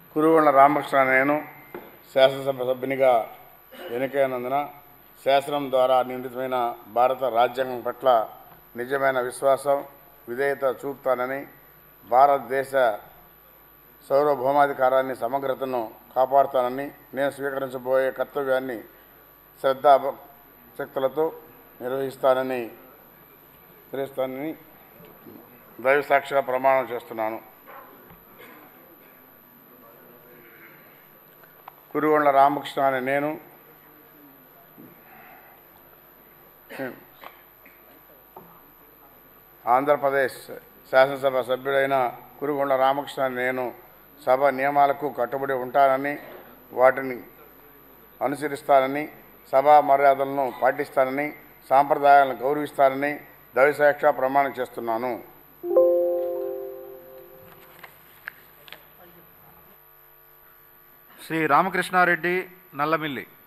కురుగొండ రామకృష్ణ నేను శాసనసభ సభ్యునిగా ఎన్నికైనందున శాసనం ద్వారా నిర్మితమైన భారత రాజ్యాంగం పట్ల నిజమైన విశ్వాసం విధేయత చూపుతానని భారతదేశ సార్వభౌమాధికారాన్ని సమగ్రతను కాపాడుతానని నేను స్వీకరించబోయే కర్తవ్యాన్ని శ్రద్ధా శక్తులతో నిర్వహిస్తానని నిర్వహిస్తానని దైవ సాక్షిగా ప్రమాణం చేస్తున్నాను కురుగొండ రామకృష్ణ అనే నేను ఆంధ్రప్రదేశ్ శాసనసభ సభ్యుడైన కురుగొండ రామకృష్ణ అనే నేను సభ నియమాలకు కట్టుబడి ఉంటానని వాటిని అనుసరిస్తానని సభా మర్యాదలను పాటిస్తానని సాంప్రదాయాలను గౌరవిస్తానని దైవసాక్ష ప్రమాణం చేస్తున్నాను శ్రీ రామకృష్ణారెడ్డి నల్లమిల్లి